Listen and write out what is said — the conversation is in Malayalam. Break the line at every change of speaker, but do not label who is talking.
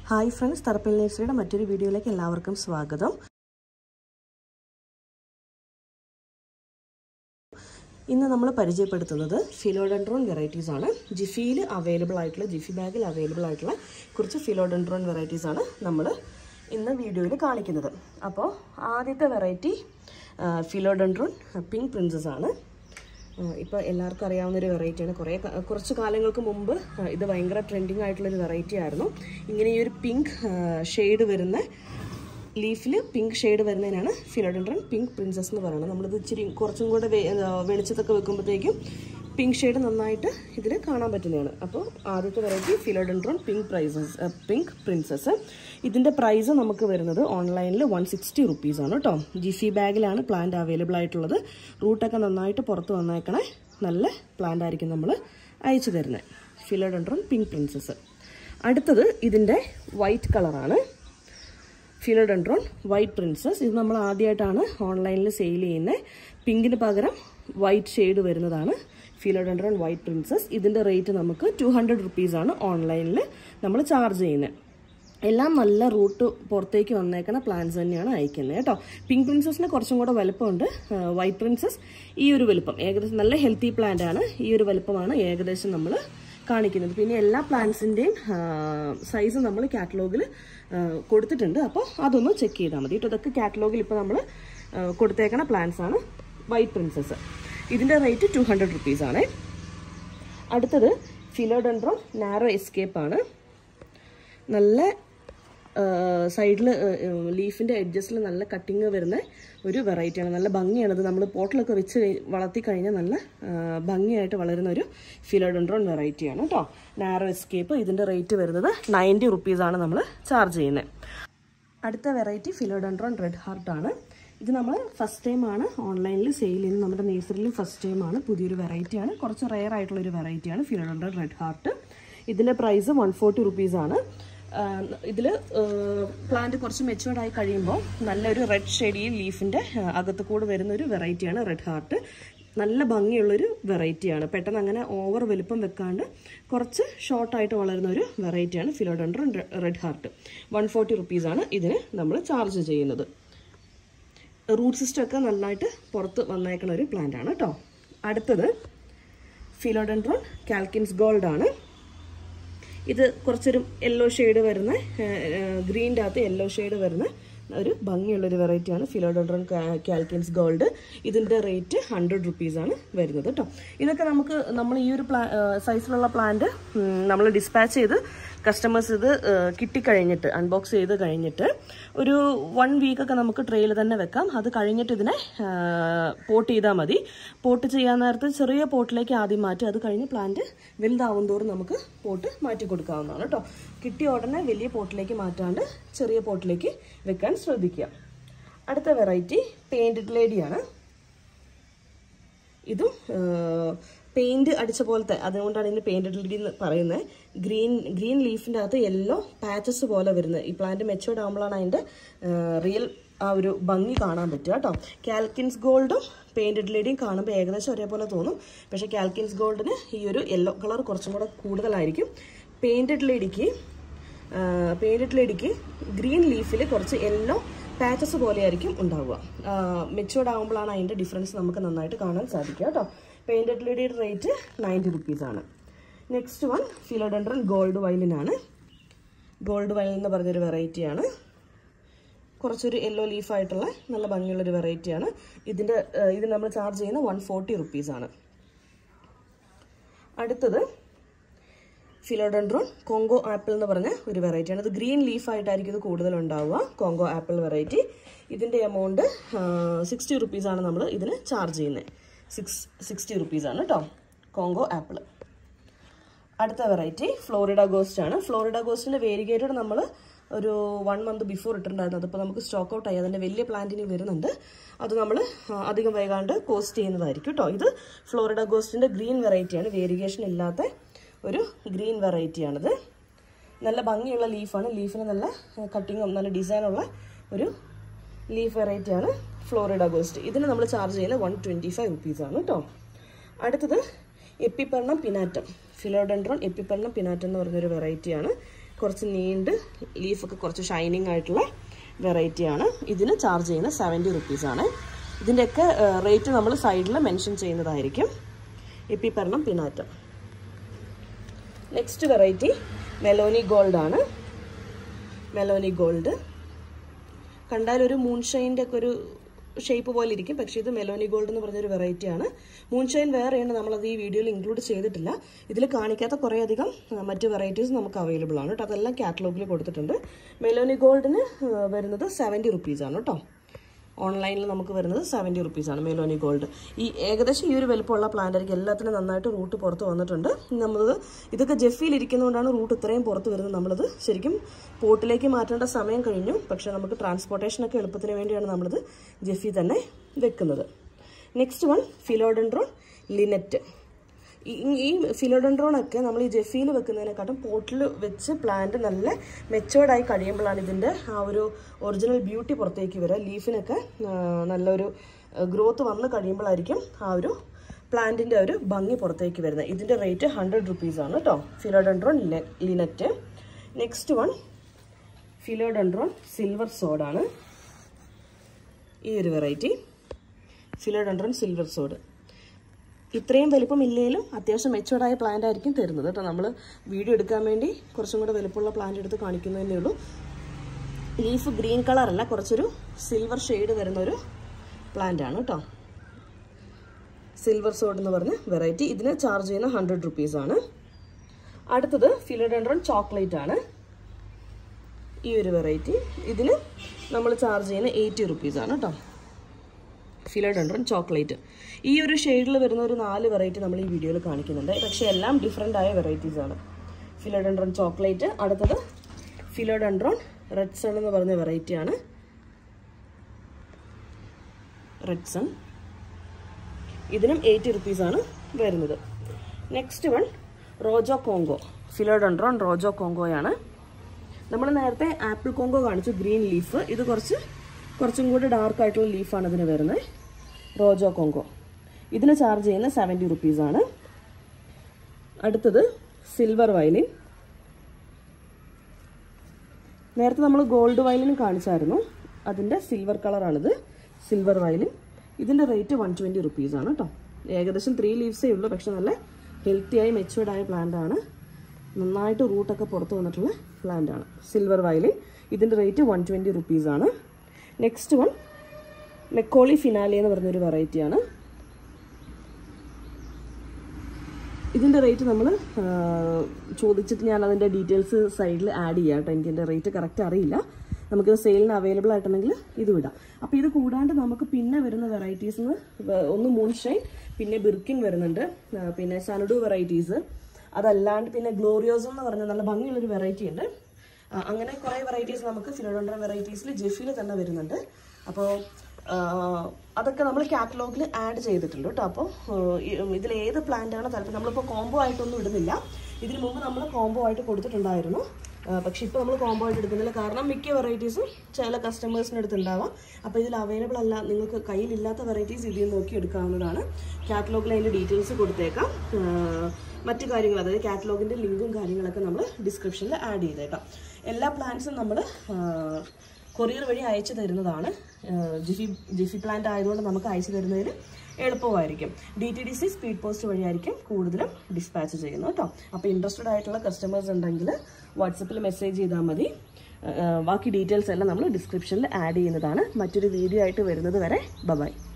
ഹായ് ഫ്രണ്ട്സ് തറപ്പിൽ നേഴ്സറിയുടെ മറ്റൊരു വീഡിയോയിലേക്ക് എല്ലാവർക്കും സ്വാഗതം ഇന്ന് നമ്മൾ പരിചയപ്പെടുത്തുന്നത് ഫിലോഡൻഡ്രോൺ വെറൈറ്റീസ് ആണ് ജിഫിയിൽ അവൈലബിൾ ആയിട്ടുള്ള ജിഫി ബാഗിൽ അവൈലബിൾ ആയിട്ടുള്ള കുറച്ച് ഫിലോഡൻഡ്രോൺ വെറൈറ്റീസ് ആണ് നമ്മൾ ഇന്ന് വീഡിയോയിൽ കാണിക്കുന്നത് അപ്പോൾ ആദ്യത്തെ വെറൈറ്റി ഫിലോഡൻഡ്രോൺ പിങ്ക് പ്രിൻസസ് ആണ് ഇപ്പോൾ എല്ലാവർക്കും അറിയാവുന്ന ഒരു വെറൈറ്റിയാണ് കുറേ ക- കുറച്ച് കാലങ്ങൾക്ക് മുമ്പ് ആ, ഇത് ഭയങ്കര ട്രെൻഡിങ് ആയിട്ടുള്ളൊരു വെറൈറ്റി ആയിരുന്നു ഇങ്ങനെ ഈ ഒരു പിങ്ക് ഷെയ്ഡ് വരുന്ന ലീഫിൽ പിങ്ക് ഷെയ്ഡ് വരുന്നതിനാണ് ഫിലോഡൻഡ്രൻ പിങ്ക് പ്രിൻസസ് എന്ന് പറയുന്നത് നമ്മളിത് ഇച്ചിരി കുറച്ചും കൂടെ വെ- എന്താ, വെളിച്ചത്തൊക്കെ വെക്കുമ്പോഴത്തേക്കും പിങ്ക് ഷെയ്ഡ് നന്നായിട്ട് ഇതിൽ കാണാൻ പറ്റുന്നതാണ് അപ്പോൾ ആദ്യത്തെ variety philodendron pink prices pink princess ഇതിൻ്റെ പ്രൈസ് നമുക്ക് വരുന്നത് ഓൺലൈനിൽ വൺ സിക്സ്റ്റി റുപ്പീസാണ് കേട്ടോ ജിഫി ബാഗിലാണ് പ്ലാന്റ് അവൈലബിൾ ആയിട്ടുള്ളത് റൂട്ടൊക്കെ നന്നായിട്ട് പുറത്ത് വന്നേക്കണേ നല്ല പ്ലാന്റ് ആയിരിക്കും നമ്മൾ അയച്ചു തരുന്നത് ഫിലോഡൻഡ്രോൺ പിങ്ക് പ്രിൻസസ് അടുത്തത് ഇതിൻ്റെ വൈറ്റ് കളറാണ് ഫിലോഡൻഡ്രോൺ വൈറ്റ് പ്രിൻസസ് ഇത് നമ്മൾ ആദ്യമായിട്ടാണ് ഓൺലൈനിൽ സെയിൽ ചെയ്യുന്നത് പിങ്കിന് പകരം വൈറ്റ് ഷെയ്ഡ് വരുന്നതാണ് ഫിലോഡൻഡ്രോൺ വൈറ്റ് പ്രിൻസസ് ഇതിൻ്റെ റേറ്റ് നമുക്ക് ടു ഹൺഡ്രഡ് റുപ്പീസാണ് ഓൺലൈനിൽ നമ്മൾ ചാർജ് ചെയ്യുന്നത് എല്ലാം നല്ല റൂട്ട് പുറത്തേക്ക് വന്നേക്കണ പ്ലാന്റ്സ് തന്നെയാണ് അയക്കുന്നത് കേട്ടോ പിങ്ക് പ്രിൻസസിന് കുറച്ചും കൂടെ വലുപ്പമുണ്ട് വൈറ്റ് പ്രിൻസസ് ഈ ഒരു വലുപ്പം ഏകദേശം നല്ല ഹെൽത്തി പ്ലാന്റ് ആണ് ഈ ഒരു വലുപ്പമാണ് ഏകദേശം നമ്മൾ കാണിക്കുന്നത് പിന്നെ എല്ലാ പ്ലാന്റ്സിൻ്റെയും സൈസ് നമ്മൾ കാറ്റലോഗിൽ കൊടുത്തിട്ടുണ്ട് അപ്പോൾ അതൊന്ന് ചെക്ക് ചെയ്താൽ മതി കേട്ടോ ഇതൊക്കെ കാറ്റലോഗിൽ ഇപ്പോൾ നമ്മൾ കൊടുത്തേക്കണ പ്ലാന്റ്സ് ആണ് വൈറ്റ് പ്രിൻസസ് ഇതിൻ്റെ റേറ്റ് ടു ഹൺഡ്രഡ് റുപ്പീസാണ് അടുത്തത് ഫിലോഡൻഡ്രോൺ നാരോ എസ്കേപ്പ് ആണ് നല്ല സൈഡിൽ ലീഫിൻ്റെ എഡ്ജസിൽ നല്ല കട്ടിങ് വരുന്ന ഒരു വെറൈറ്റിയാണ് നല്ല ഭംഗിയാണ് അത് നമ്മൾ പോട്ടിലൊക്കെ വെച്ച് കഴി- വളർത്തി കഴിഞ്ഞാൽ നല്ല ആ, ഭംഗിയായിട്ട് വളരുന്ന ഒരു ഫിലോഡൻഡ്രോൺ വെറൈറ്റിയാണ് കേട്ടോ നാരോ എസ്കേപ്പ് ഇതിൻ്റെ റേറ്റ് വരുന്നത് നയൻറ്റി റുപ്പീസാണ് നമ്മൾ ചാർജ് ചെയ്യുന്നത് അടുത്ത വെറൈറ്റി ഫിലോഡൻഡ്രോൺ റെഡ് ഹാർട്ട് ആണ് ഇത് നമ്മൾ ഫസ്റ്റ് ടൈം ആണ് ഓൺലൈനിൽ സെയിൽ ചെയ്യുന്നത് നമ്മുടെ നേഴ്സറിയിലും ഫസ്റ്റ് ടൈം ആണ് പുതിയൊരു വെറൈറ്റിയാണ് കുറച്ച് റെയർ ആയിട്ടുള്ള ഒരു വെറൈറ്റിയാണ് ഫിലോഡൻഡ്രോൺ റെഡ് ഹാർട്ട് ഇതിൻ്റെ പ്രൈസ് വൺ ഫോർട്ടി റുപ്പീസാണ് ഇതിൽ പ്ലാന്റ് കുറച്ച് മെച്ചുവേർഡ് ആയി കഴിയുമ്പോൾ നല്ലൊരു റെഡ് ഷെഡി ലീഫിൻ്റെ അകത്ത് കൂടെ വരുന്ന ഒരു വെറൈറ്റിയാണ് റെഡ് ഹാർട്ട് നല്ല ഭംഗിയുള്ളൊരു വെറൈറ്റിയാണ് പെട്ടെന്ന് അങ്ങനെ ഓവർ വലുപ്പം വെക്കാണ്ട് കുറച്ച് ഷോർട്ടായിട്ട് വളരുന്ന ഒരു വെറൈറ്റിയാണ് philodendron red heart one forty റുപ്പീസാണ് ഇതിന് നമ്മൾ ചാർജ് ചെയ്യുന്നത് റൂട്ട് സിസ്റ്റം ഒക്കെ നന്നായിട്ട് പുറത്ത് വന്നേക്കുന്ന ഒരു പ്ലാന്റ് ആണ് കേട്ടോ അടുത്തത് ഫിലോഡൻഡ്രോൺ കാൽക്കിൻസ് ഗോൾഡ് ആണ് ഇത് കുറച്ചൊരു യെല്ലോ ഷെയ്ഡ് വരുന്ന ഗ്രീൻ്റെ അകത്ത് യെല്ലോ ഷെയ്ഡ് വരുന്ന ഒരു ഭംഗിയുള്ളൊരു വെറൈറ്റിയാണ് ഫിലോഡോഡ്രോൺ കാൽക്കിൻസ് ഗോൾഡ് ഇതിൻ്റെ റേറ്റ് ഹൺഡ്രഡ് റുപ്പീസാണ് വരുന്നത് കേട്ടോ ഇതൊക്കെ നമുക്ക് നമ്മൾ ഈ ഒരു പ്ലാ സൈസിലുള്ള പ്ലാന്റ് നമ്മൾ ഡിസ്പാച്ച് ചെയ്ത് കസ്റ്റമേഴ്സ് ഇത് ഏഹ്, കിട്ടിക്കഴിഞ്ഞിട്ട് അൺബോക്സ് ചെയ്ത് കഴിഞ്ഞിട്ട് ഒരു വൺ വീക്കൊക്കെ നമുക്ക് ട്രെയിൽ തന്നെ വെക്കാം അത് കഴിഞ്ഞിട്ട് ഇതിനെ പോട്ട് ചെയ്താൽ മതി പോട്ട് ചെയ്യാൻ നേരത്ത് ചെറിയ പോട്ടിലേക്ക് ആദ്യം മാറ്റി അത് കഴിഞ്ഞ് പ്ലാന്റ് വലുതാവും തോറും നമുക്ക് പോട്ട് മാറ്റി കൊടുക്കാവുന്നതാണ് കേട്ടോ കിട്ടിയ ഉടനെ വലിയ പോട്ടിലേക്ക് മാറ്റാണ്ട് ചെറിയ പോട്ടിലേക്ക് വെക്കാൻ ശ്രദ്ധിക്കുക അടുത്ത വെറൈറ്റി പെയിൻറ്റഡ് ലേഡിയാണ് ഇതും പെയിന്റ് അടിച്ച പോലത്തെ അതുകൊണ്ടാണ് ഇതിന് പെയിന്റഡ് ലിഡി എന്ന് പറയുന്നത് ഗ്രീൻ ഗ്രീൻ ലീഫിൻ്റെ അകത്ത് യെല്ലോ പാച്ചസ് പോലെ വരുന്നത് ഈ പ്ലാന്റ് മെച്ചുവേർഡ് ആകുമ്പോഴാണ് അതിൻ്റെ റിയൽ ആ ഒരു ഭംഗി കാണാൻ പറ്റുക കേട്ടോ കാൽക്കിൻസ് ഗോൾഡും പെയിന്റഡ് ലേഡിയും കാണുമ്പോൾ ഏകദേശം ഒരേപോലെ തോന്നും പക്ഷേ കാൽക്കിൻസ് ഗോൾഡിന് ഈ ഒരു യെല്ലോ കളർ കുറച്ചും കൂടെ കൂടുതലായിരിക്കും പെയിന്റഡ് ലേഡിക്ക് പെയിന്റഡ് ലേഡിക്ക് ഗ്രീൻ ലീഫിൽ കുറച്ച് യെല്ലോ പാച്ചസ് പോലെയായിരിക്കും ഉണ്ടാവുക മെച്ചുവേർഡ് ആകുമ്പോഴാണ് അതിൻ്റെ ഡിഫറൻസ് നമുക്ക് നന്നായിട്ട് കാണാൻ സാധിക്കുക കേട്ടോ പെയിൻറ്റഡ് ലേഡിയുടെ റേറ്റ് നയൻറ്റി റുപ്പീസാണ് നെക്സ്റ്റ് വൺ ഫിലോഡൻഡ്രൻ ഗോൾഡ് വയലിനാണ് ഗോൾഡ് വയലിൻ എന്ന് പറഞ്ഞൊരു വെറൈറ്റിയാണ് കുറച്ചൊരു യെല്ലോ ലീഫായിട്ടുള്ള നല്ല ഭംഗിയുള്ളൊരു വെറൈറ്റിയാണ് ഇതിൻ്റെ ഇത് നമ്മൾ ചാർജ് ചെയ്യുന്ന വൺ ഫോർട്ടി റുപ്പീസാണ് അടുത്തത് ഫിലോഡൻഡ്രോൺ കോങ്കോ ആപ്പിൾ എന്ന് പറഞ്ഞ ഒരു വെറൈറ്റിയാണ് ഇത് ഗ്രീൻ ലീഫായിട്ടായിരിക്കും ഇത് കൂടുതൽ ഉണ്ടാവുക കോങ്കോ ആപ്പിൾ വെറൈറ്റി ഇതിൻ്റെ എമൗണ്ട് സിക്സ്റ്റി റുപ്പീസാണ് നമ്മൾ ഇതിന് ചാർജ് ചെയ്യുന്നത് സിക്സ് സിക്സ്റ്റി റുപ്പീസാണ് കേട്ടോ കോങ്കോ ആപ്പിൾ അടുത്ത വെറൈറ്റി ഫ്ലോറിഡ ഗോസ്റ്റ് ആണ് ഫ്ലോറിഡ ഗോസ്റ്റിൻ്റെ വേരിഗേറ്റഡ് നമ്മൾ ഒരു വൺ മന്ത് ബിഫോർ ഇട്ടിട്ടുണ്ടായിരുന്നു അതിപ്പോൾ നമുക്ക് സ്റ്റോക്ക് ഔട്ട് ആയി അതിൻ്റെ വലിയ പ്ലാന്റിന് വരുന്നുണ്ട് അത് നമ്മൾ അധികം വൈകാണ്ട് പോസ്റ്റ് ചെയ്യുന്നതായിരിക്കും കേട്ടോ ഇത് ഫ്ലോറിഡ ഗോസ്റ്റിൻ്റെ ഗ്രീൻ വെറൈറ്റിയാണ് വേരിഗേഷൻ ഇല്ലാത്ത ഒരു ഗ്രീൻ വെറൈറ്റിയാണിത് നല്ല ഭംഗിയുള്ള ലീഫാണ് ലീഫിന് നല്ല കട്ടിങ്ങും നല്ല ഡിസൈനുള്ള ഒരു ലീഫ് വെറൈറ്റിയാണ് ഫ്ലോറിഡ ഗോസ്റ്റ് ഇതിന് നമ്മൾ ചാർജ് ചെയ്യുന്നത് വൺ ട്വൻറ്റി ഫൈവ് റുപ്പീസാണ് കേട്ടോ അടുത്തത് എപ്പിപ്പർണം പിനാറ്റം ഫിലോഡൻഡ്രോൺ എപ്പിപ്പർണം പിനാറ്റം എന്ന് പറഞ്ഞൊരു വെറൈറ്റിയാണ് കുറച്ച് നീണ്ട് ലീഫൊക്കെ കുറച്ച് ഷൈനിങ് ആയിട്ടുള്ള വെറൈറ്റിയാണ് ഇതിന് ചാർജ് ചെയ്യുന്ന സെവൻറ്റി റുപ്പീസാണ് ഇതിൻ്റെയൊക്കെ റേറ്റ് നമ്മൾ സൈഡിൽ മെൻഷൻ ചെയ്യുന്നതായിരിക്കും epipremnum pinnatum next variety Melanie gold ആണ് മെലോനി ഗോൾഡ് കണ്ടാൽ ഒരു മൂൺഷൈൻ്റെ ഒക്കെ ഒരു ഷേപ്പ് പോലെ ഇരിക്കും പക്ഷേ ഇത് മെലോനി ഗോൾഡ് എന്ന് പറഞ്ഞൊരു വെറൈറ്റിയാണ് മൂൺഷൈൻ വേറെയാണ് നമ്മളത് ഈ വീഡിയോയിൽ ഇൻക്ലൂഡ് ചെയ്തിട്ടില്ല ഇതിൽ കാണിക്കാത്ത കുറേയധികം ആ, മറ്റ് വെറൈറ്റീസ് നമുക്ക് അവൈലബിൾ ആണ് കേട്ടോ അതെല്ലാം കാറ്റലോഗിൽ കൊടുത്തിട്ടുണ്ട് മെലോനി ഗോൾഡിന് ആ, വരുന്നത് സെവൻറ്റി റുപ്പീസാണ് കേട്ടോ ഓൺലൈനിൽ നമുക്ക് വരുന്നത് സെവൻറ്റി റുപ്പീസാണ് മെലോനി ഗോൾഡ് ഈ ഏകദേശം ഈ ഒരു വലുപ്പമുള്ള പ്ലാന്റ് ആയിരിക്കും എല്ലാത്തിനും നന്നായിട്ട് റൂട്ട് പുറത്ത് വന്നിട്ടുണ്ട് നമ്മളത് ഇതൊക്കെ ജെഫിയിൽ ഇരിക്കുന്നതുകൊണ്ടാണ് റൂട്ട് ഇത്രയും പുറത്ത് വരുന്നത് നമ്മളത് ശരിക്കും പോട്ടിലേക്ക് മാറ്റേണ്ട സമയം കഴിഞ്ഞു പക്ഷേ നമുക്ക് ട്രാൻസ്പോർട്ടേഷനൊക്കെ എളുപ്പത്തിന് വേണ്ടിയാണ് നമ്മളിത് ജെഫി തന്നെ വെക്കുന്നത് നെക്സ്റ്റ് വൺ ഫിലോഡൻഡ്രോൺ ലിനറ്റ് ഈ ഈ ഫിലോഡൻഡ്രോൺ ഒക്കെ നമ്മൾ ഈ ജെഫിയിൽ വെക്കുന്നതിനെക്കാട്ടും പോട്ടിൽ വെച്ച് പ്ലാന്റ് നല്ല മെച്ചുവേർഡായി കഴിയുമ്പോഴാണ് ഇതിൻ്റെ ആ ഒരു ഒറിജിനൽ ബ്യൂട്ടി പുറത്തേക്ക് വരിക ലീഫിനൊക്കെ ആ, നല്ലൊരു ഗ്രോത്ത് വന്ന് കഴിയുമ്പോഴായിരിക്കും ആ ഒരു പ്ലാന്റിൻ്റെ ഒരു ഭംഗി പുറത്തേക്ക് വരുന്നത് ഇതിൻ്റെ റേറ്റ് ഹൺഡ്രഡ് റുപ്പീസാണ് കേട്ടോ philodendron Lynette next one philodendron silver സോഡാണ് ഈ ഒരു വെറൈറ്റി ഫിലോഡൻഡ്രോൺ സിൽവർ സോഡ് ഇത്രയും വലിപ്പം ഇല്ലെങ്കിലും അത്യാവശ്യം മെച്ചുവേർഡായ പ്ലാന്റ് ആയിരിക്കും തരുന്നത് കേട്ടോ നമ്മൾ വീഡിയോ എടുക്കാൻ വേണ്ടി കുറച്ചും കൂടെ വലുപ്പമുള്ള പ്ലാന്റ് എടുത്ത് കാണിക്കുന്നതേ ഉള്ളൂ ലീഫ് ഗ്രീൻ കളറല്ല കുറച്ചൊരു സിൽവർ ഷെയ്ഡ് വരുന്ന ഒരു പ്ലാന്റ് ആണ് കേട്ടോ സിൽവർ സോഡ് എന്ന് പറഞ്ഞ വെറൈറ്റി ഇതിന് ചാർജ് ചെയ്യുന്ന ഹൺഡ്രഡ് റുപ്പീസാണ് അടുത്തത് ഫിലോഡൻഡ്രോൺ ചോക്ലേറ്റ് ആണ് ഈ ഒരു വെറൈറ്റി ഇതിന് നമ്മൾ ചാർജ് ചെയ്യുന്ന എയ്റ്റി റുപ്പീസാണ് കേട്ടോ ഫിലോഡൻഡ്രൻ ചോക്ലേറ്റ് ഈ ഒരു ഷെയ്ഡിൽ വരുന്ന ഒരു നാല് വെറൈറ്റി നമ്മൾ ഈ വീഡിയോയിൽ കാണിക്കുന്നുണ്ട് പക്ഷേ എല്ലാം ഡിഫറെൻ്റ് ആയ വെറൈറ്റീസ് ആണ് ഫിലോഡൻഡ്രോൺ ചോക്ലേറ്റ് അടുത്തത് ഫിലോഡൻഡ്രോൺ റെഡ് സൺ എന്ന് പറഞ്ഞ വെറൈറ്റിയാണ് റെഡ് സൺ ഇതിനും എയ്റ്റി റുപ്പീസാണ് വരുന്നത് next one Rojo Congo philodendron Rojo കോങ്കോയാണ് നമ്മൾ നേരത്തെ ആപ്പിൾ കോങ്കോ കാണിച്ചു ഗ്രീൻ ലീഫ് ഇത് കുറച്ച് കുറച്ചും കൂടി ഡാർക്ക് ആയിട്ടുള്ള ലീഫാണ് ഇതിന് വരുന്നത് റോജോ കോങ്കോ ഇതിന് ചാർജ് ചെയ്യുന്ന സെവൻറ്റി റുപ്പീസാണ് അടുത്തത് സിൽവർ വയലിൻ നേരത്തെ നമ്മൾ ഗോൾഡ് വയലിൻ കാണിച്ചായിരുന്നു അതിൻ്റെ സിൽവർ കളറാണിത് സിൽവർ വയലിൻ ഇതിൻ്റെ റേറ്റ് വൺ ട്വൻറ്റി റുപ്പീസാണ് കേട്ടോ ഏകദേശം ത്രീ ലീവ്സേ ഉള്ളൂ പക്ഷെ നല്ല ഹെൽത്തി ആയി മെച്ചുവേർഡ് ആയ പ്ലാന്റ് ആണ് നന്നായിട്ട് റൂട്ടൊക്കെ പുറത്ത് വന്നിട്ടുള്ള പ്ലാന്റ് ആണ് സിൽവർ വയലിൻ ഇതിൻ്റെ റേറ്റ് വൺ ട്വൻറ്റി റുപ്പീസാണ് നെക്സ്റ്റ് വൺ മെക്കോളി ഫിനാലി എന്ന് പറഞ്ഞൊരു വെറൈറ്റിയാണ് ഇതിൻ്റെ റേറ്റ് നമ്മൾ ചോദിച്ചിട്ട് ഞാൻ അതിൻ്റെ ഡീറ്റെയിൽസ് സൈഡിൽ ആഡ് ചെയ്യാം കേട്ടോ എനിക്ക് ഇതിൻ്റെ റേറ്റ് കറക്റ്റ് അറിയില്ല നമുക്കിത് സെയിലിന് അവൈലബിൾ ആയിട്ടുണ്ടെങ്കിൽ ഇത് വിടാം അപ്പോൾ ഇത് കൂടാണ്ട് നമുക്ക് പിന്നെ വരുന്ന വെറൈറ്റീസ് ഒന്ന് മൂൺഷൈൻ പിന്നെ ബിർക്കിൻ വരുന്നുണ്ട് ആ, പിന്നെ സനഡു വെറൈറ്റീസ് അതല്ലാണ്ട് പിന്നെ ഗ്ലോറിയോസം എന്ന് പറഞ്ഞ നല്ല ഭംഗിയുള്ളൊരു വെറൈറ്റി ഉണ്ട് ആ, അങ്ങനെ കുറേ വെറൈറ്റീസ് നമുക്ക് ഫിലോഡോണ്ടർ വെറൈറ്റീസിൽ ജെഫിൽ തന്നെ വരുന്നുണ്ട് അപ്പോൾ അതൊക്കെ നമ്മൾ കാറ്റലോഗിൽ ആഡ് ചെയ്തിട്ടുണ്ട് കേട്ടോ അപ്പോൾ ഇതിൽ ഏത് പ്ലാന്റ് ആണ് താല്പര്യം നമ്മളിപ്പോൾ കോംബോ ആയിട്ടൊന്നും ഇടുന്നില്ല ഇതിന് മുമ്പ് നമ്മൾ കോംബോ ആയിട്ട് കൊടുത്തിട്ടുണ്ടായിരുന്നു ആ, പക്ഷെ ഇപ്പോൾ നമ്മൾ കോംബോ ആയിട്ട് എടുക്കുന്നില്ല കാരണം മിക്ക വെറൈറ്റീസും ചില കസ്റ്റമേഴ്സിൻ്റെ അടുത്ത് ഉണ്ടാവാം അപ്പോൾ ഇതിൽ അവൈലബിൾ അല്ല നിങ്ങൾക്ക് കയ്യിലില്ലാത്ത വെറൈറ്റീസ് ഇതിൽ നിന്ന് നോക്കി എടുക്കാവുന്നതാണ് കാറ്റലോഗിൽ അതിൻ്റെ ഡീറ്റെയിൽസ് കൊടുത്തേക്കാം ആ, മറ്റു കാര്യങ്ങൾ അതായത് കാറ്റലോഗിൻ്റെ ലിങ്കും കാര്യങ്ങളൊക്കെ നമ്മൾ ഡിസ്ക്രിപ്ഷനിൽ ആഡ് ചെയ്തേക്കാം എല്ലാ പ്ലാൻസും നമ്മൾ കൊറിയർ വഴി അയച്ചു തരുന്നതാണ് ആ, ജിഫി ജിഫി പ്ലാന്റ് ആയതുകൊണ്ട് നമുക്ക് അയച്ചു തരുന്നതിന് എളുപ്പമായിരിക്കും D T D C speed post വഴിയായിരിക്കും കൂടുതലും ഡിസ്പാച്ച് ചെയ്യുന്നത് കേട്ടോ അപ്പോൾ ഇൻട്രസ്റ്റഡ് ആയിട്ടുള്ള കസ്റ്റമേഴ്സ് ഉണ്ടെങ്കിൽ വാട്സപ്പിൽ മെസ്സേജ് ചെയ്താൽ മതി ആ, ബാക്കി ഡീറ്റെയിൽസ് എല്ലാം നമ്മൾ ഡിസ്ക്രിപ്ഷനിൽ ആഡ് ചെയ്യുന്നതാണ് മറ്റൊരു വീഡിയോ ആയിട്ട് വരുന്നത് വരെ ബൈ